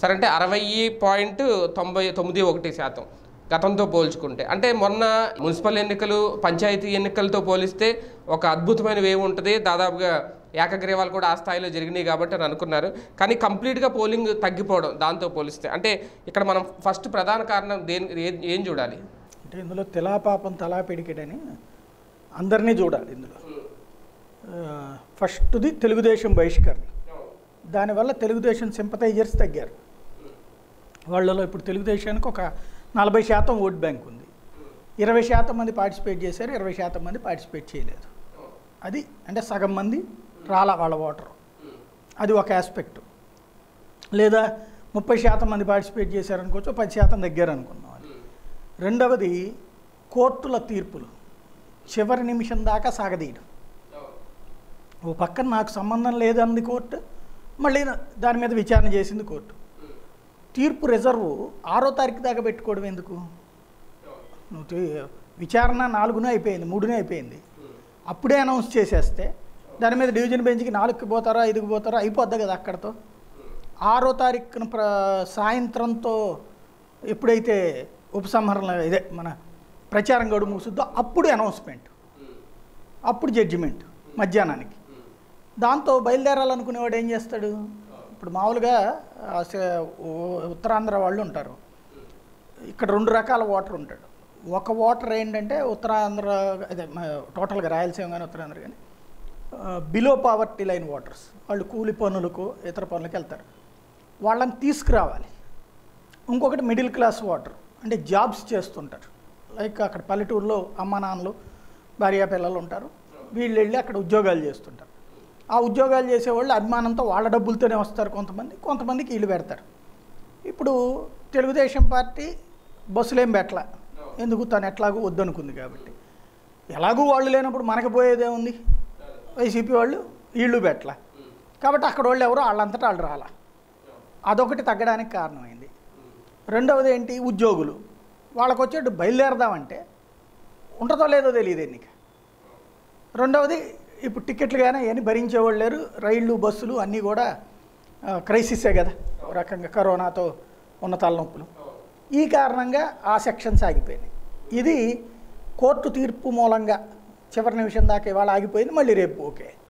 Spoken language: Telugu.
సరే అంటే అరవై పాయింట్ తొంభై తొమ్మిది ఒకటి శాతం గతంతో పోల్చుకుంటే అంటే మొన్న మున్సిపల్ ఎన్నికలు పంచాయతీ ఎన్నికలతో పోలిస్తే ఒక అద్భుతమైన వేవ్ ఉంటుంది దాదాపుగా ఏకగ్రీవాలు కూడా ఆ స్థాయిలో జరిగినాయి కాబట్టి అని అనుకున్నారు కానీ కంప్లీట్గా పోలింగ్ తగ్గిపోవడం దాంతో పోలిస్తే అంటే ఇక్కడ మనం ఫస్ట్ ప్రధాన కారణం దేని ఏ- ఏం చూడాలి అంటే ఇందులో తెలాపాపం తలా పిడికిడని అందరినీ చూడాలి ఇందులో ఆ, ఫస్ట్ది తెలుగుదేశం బహిష్కరణ దానివల్ల తెలుగుదేశం సింపతైజర్స్ తగ్గారు వాళ్ళలో ఇప్పుడు తెలుగుదేశానికి ఒక నలభై శాతం ఓట్ బ్యాంక్ ఉంది ఇరవై శాతం మంది పార్టిసిపేట్ చేశారు ఇరవై శాతం మంది పార్టిసిపేట్ చేయలేదు అది అంటే సగం మంది రాలా వాళ్ళ ఓటరు అది ఒక ఆస్పెక్ట్ లేదా ముప్పై శాతం మంది పార్టిసిపేట్ చేశారనుకోవచ్చు పది శాతం దగ్గర అనుకుందాం అది రెండవది కోర్టుల తీర్పులు చివరి నిమిషం దాకా సాగదీయడం ఓ పక్కన నాకు సంబంధం లేదంది కోర్టు మళ్ళీ దాని మీద విచారణ చేసింది కోర్టు తీర్పు రిజర్వ్ ఆరో తారీఖు దాకా పెట్టుకోవడం ఎందుకు నువ్వు తీ- విచారణ నాలుగునే అయిపోయింది మూడునే అయిపోయింది అప్పుడే అనౌన్స్ చేసేస్తే దాని మీద డివిజన్ బెంచ్కి నాలుగుకి పోతారా ఐదుకి పోతారా అయిపోద్ది కదా అక్కడతో ఆరో తారీఖున ప్ర సాయంత్రంతో ఎప్పుడైతే ఉపసంహరణ ఇదే మన ప్రచారం గడువు ముగుస్తుందో అప్పుడు అనౌన్స్మెంట్ అప్పుడు జడ్జిమెంట్ మధ్యాహ్నానికి దాంతో బయలుదేరాలనుకునేవాడు ఏం చేస్తాడు ఇప్పుడు మామూలుగా ఆ సే- ఉ- ఉత్తరాంధ్ర వాళ్ళు ఉంటారు ఇక్కడ రెండు రకాల ఓటర్ ఉంటాడు ఒక ఓటర్ ఏంటంటే ఉత్తరాంధ్ర అదే మ- టోటల్గా రాయలసీమ కానీ ఉత్తరాంధ్ర కానీ బిలో పావర్టీ లైన్ ఓటర్స్ వాళ్ళు కూలి పనులకు ఇతర పనులకు వెళ్తారు వాళ్ళని తీసుకురావాలి ఇంకొకటి మిడిల్ క్లాస్ ఓటర్ అంటే జాబ్స్ చేస్తుంటారు లైక్ అక్కడ పల్లెటూరులో అమ్మ నాన్నలు భార్య పిల్లలు ఉంటారు వీళ్ళు వెళ్ళి అక్కడ ఉద్యోగాలు చేస్తుంటారు ఆ ఉద్యోగాలు చేసేవాళ్ళు అభిమానంతో వాళ్ళ డబ్బులతోనే వస్తారు కొంతమంది కొంతమందికి వీళ్ళు పెడతారు ఇప్పుడు తెలుగుదేశం పార్టీ బస్సులేం పెట్టలా ఎందుకు తను ఎట్లాగూ వద్దనుకుంది కాబట్టి ఎలాగూ వాళ్ళు లేనప్పుడు మనకి పోయేదే ఉంది వైసీపీ వాళ్ళు వీళ్ళు పెట్టలా కాబట్టి అక్కడ వాళ్ళు ఎవరో వాళ్ళంతటా వాళ్ళు రాలా అదొకటి తగ్గడానికి కారణమైంది రెండవది ఏంటి ఉద్యోగులు వాళ్ళకు వచ్చేట్టు బయలుదేరదామంటే ఉంటుందో లేదో తెలియదు ఎన్నిక రెండవది ఇప్పుడు టికెట్లు కానీ అవన్నీ భరించేవాళ్ళు లేరు రైళ్ళు బస్సులు అన్నీ కూడా ఆ, క్రైసిసే కదా ఒక రకంగా కరోనాతో ఉన్న తలనొప్పులు ఈ కారణంగా ఆ సెక్షన్స్ ఆగిపోయినాయి ఇది కోర్టు తీర్పు మూలంగా చివరి నిమిషం దాకా ఇవాళ ఆగిపోయింది మళ్ళీ రేపు ఓకే